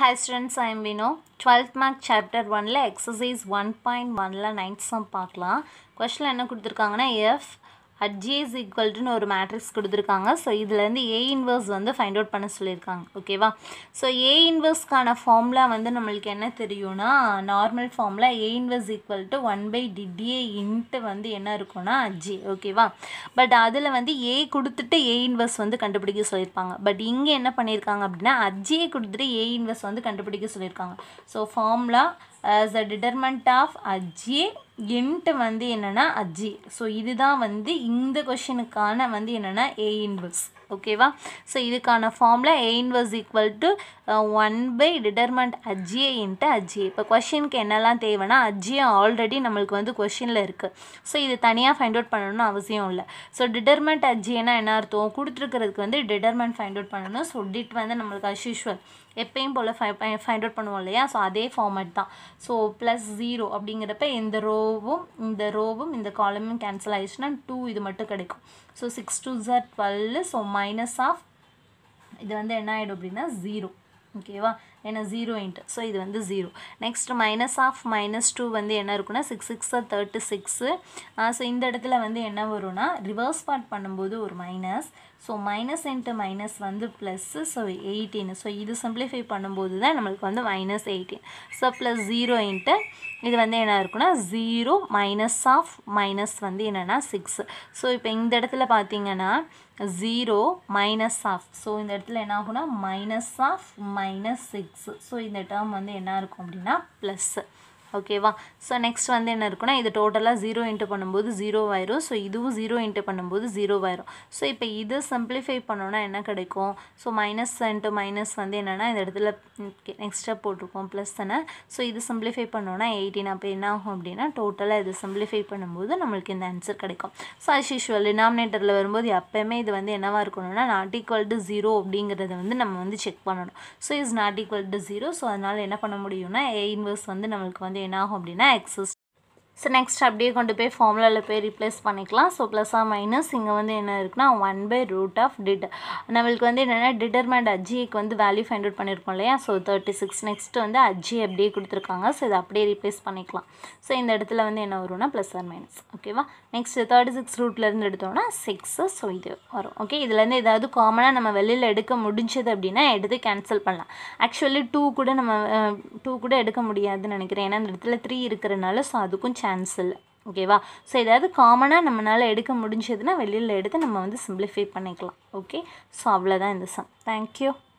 Hi students, I am Vino. 12th mark chapter 1ல exercise 1.1ல ninth sum பார்க்கலாம் கொஸ்டினில் என்ன கொடுத்துருக்காங்கன்னா எஃப் அட் ஜி இஸ் ஈக்குவல்ட்டுன்னு ஒரு மேட்ரிக்ஸ் கொடுத்துருக்காங்க ஸோ இதுலேருந்து ஏ இன்வர்ஸ் வந்து ஃபைண்ட் அவுட் பண்ண சொல்லியிருக்காங்க ஓகேவா ஸோ ஏ இன்வர்ஸ்க்கான ஃபார்முலா வந்து நம்மளுக்கு என்ன தெரியும்னா normal formula A inverse equal to one by டிடிஏ இன்ட்டு வந்து என்ன இருக்கும்னா ஜி ஓகேவா பட் அதில் வந்து ஏ கொடுத்துட்டு ஏ இன்வர்ஸ் வந்து கண்டுபிடிக்க சொல்லியிருப்பாங்க பட் இங்கே என்ன பண்ணியிருக்காங்க அப்படின்னா அஜியை கொடுத்துட்டு ஏ இன்வர்ஸ் வந்து கண்டுபிடிக்க சொல்லியிருக்காங்க so formula as a determinant of அஜி இன்ட்டு வந்து என்னென்னா அஜி ஸோ இதுதான் வந்து இந்த கொஷினுக்கான வந்து என்னென்னா ஏ இன்வர்ஸ் ஓகேவா ஸோ இதுக்கான ஃபார்மில் A inverse equal to one by determinant அஜிஏ இன்ட்டு அஜிஏ இப்போ கொஷினுக்கு என்னெல்லாம் தேவைன்னா அஜிஏ ஆல்ரெடி நம்மளுக்கு வந்து கொஷினில் இருக்குது ஸோ இது தனியாக ஃபைண்ட் அவுட் பண்ணணும்னு அவசியம் இல்லை ஸோ டிடர்மெண்ட் அஜிஏனா என்ன அர்த்தம் கொடுத்துருக்கிறதுக்கு வந்து டிடர்மெண்ட் ஃபைண்ட் அவுட் பண்ணணும் ஸோ டிட் வந்து நம்மளுக்கு அஸ் யூஷுவல் எப்பயும் போல் ஃபை ஃபைண்ட் அவுட் பண்ணுவோம் இல்லையா ஸோ அதே ஃபார்மேட் தான் ஸோ ப்ளஸ் ஜீரோ அப்படிங்கிறப்ப இந்த ரோவும் இந்த ரோவும் இந்த காலமும் கேன்சல் ஆயிடுச்சுன்னா டூ இது மட்டும் கிடைக்கும் ஸோ சிக்ஸ் டூ ஜார் டுவெல் ஸோ மைனஸ் ஆஃப் இது வந்து என்ன ஆகிடும் அப்படின்னா ஜீரோ ஓகேவா ஏன்னா ஜீரோ இன்ட்டு ஸோ இது வந்து zero next minus of minus two வந்து என்ன இருக்குன்னா six six thirty six so இந்த இடத்துல வந்து என்ன வரும்னா ரிவர்ஸ் பார்ட் பண்ணும்போது ஒரு minus so minus into minus வந்து ப்ளஸ்ஸு ஸோ எயிட்டீன் ஸோ இது சிம்பிளிஃபை பண்ணும்போது தான் நம்மளுக்கு வந்து minus eighteen so plus zero into இது வந்து என்ன இருக்குன்னா ஜீரோ மைனஸ் ஆஃப் மைனஸ் வந்து என்னென்னா சிக்ஸு ஸோ இப்போ இந்த இடத்துல பார்த்தீங்கன்னா ஜீரோ மைனஸ் ஆஃப் ஸோ இந்த இடத்துல என்ன ஆகும்னா minus of minus six so இந்த டேர்ம் வந்து என்ன இருக்கும் அப்படின்னா ப்ளஸ்ஸு ஓகேவா ஸோ நெக்ஸ்ட் வந்து என்ன இருக்குன்னா இது டோட்டலாக ஜீரோ இன்ட்டு பண்ணும்போது ஜீரோ ஆயிரும் ஸோ இதுவும் ஜீரோ இன்ட்டு பண்ணும்போது ஜீரோ ஆயிரும் ஸோ இப்போ இது சிம்பிளிஃபை பண்ணோன்னா என்ன கிடைக்கும் ஸோ மைனஸ் இன்ட்டு மைனஸ் வந்து என்னென்னா இந்த இடத்துல நெக்ஸ்ட்டாக போட்டிருக்கோம் ப்ளஸ் தானே ஸோ இது சிம்பிளிஃபை பண்ணோன்னா எயிட்டீன் அப்போ என்ன ஆகும் அப்படின்னா டோட்டலாக இது சிம்பிளிஃபை பண்ணும்போது நம்மளுக்கு இந்த ஆன்சர் கிடைக்கும் ஸோ அஸ் யூஷுவல் டினாமினேட்டரில் வரும்போது எப்போயுமே இது வந்து என்னவாக இருக்கணும்னா நாட் ஈக்குவல் டு ஜீரோ அப்படிங்கிறத வந்து நம்ம வந்து செக் பண்ணணும் so is not equal to zero so அதனால் என்ன பண்ண முடியும்னா ஏ இன்வர்ஸ் வந்து நம்மளுக்கு வந்து என்ன ஆகும் அப்படின்னா எக்ஸஸ் ஸோ நெக்ஸ்ட் அப்படியே கொண்டு போய் ஃபார்முலாவில் போய் ரிப்ளேஸ் பண்ணிக்கலாம் ஸோ ப்ளஸ்ஸாக மைனஸ் இங்கே வந்து என்ன இருக்குன்னா ஒன் பை ரூட் ஆஃப் டிட் நம்மளுக்கு வந்து என்னென்னா டிட்டர்மெண்ட் அஜிக்கு வந்து வேல்யூ ஃபைண்ட் அவுட் பண்ணியிருக்கோம் இல்லையா ஸோ தேர்ட்டி சிக்ஸ் நெக்ஸ்ட் வந்து அஜி அப்படியே கொடுத்துருக்காங்க ஸோ இதை அப்படியே ரிப்ளேஸ் பண்ணிக்கலாம் ஸோ இந்த இடத்துல வந்து என்ன வரும்னா ப்ளஸ் ஆர் மைனஸ் ஓகேவா நெக்ஸ்ட் தேர்ட்டி சிக்ஸ் ரூட்லேருந்து எடுத்தோம்னா சிக்ஸு ஸோ இது வரும் ஓகே இதுலேருந்து ஏதாவது காமனாக நம்ம வெளியில் எடுக்க முடிஞ்சது அப்படின்னா எடுத்து கேன்சல் பண்ணலாம் ஆக்சுவலி டூ கூட நம்ம டூ கூட எடுக்க முடியாதுன்னு நினைக்கிறேன் ஏன்னா இந்த இடத்துல த்ரீ இருக்கிறனால ஸோ அதுக்கும் சான்ஸ் இல்லை ஓகேவா ஸோ ஏதாவது காமனாக நம்மளால் எடுக்க முடிஞ்சதுன்னா வெளியில் எடுத்து நம்ம வந்து சிம்பிளிஃபை பண்ணிக்கலாம் ஓகே ஸோ அவ்வளோதான் இந்த சம் தேங்க்யூ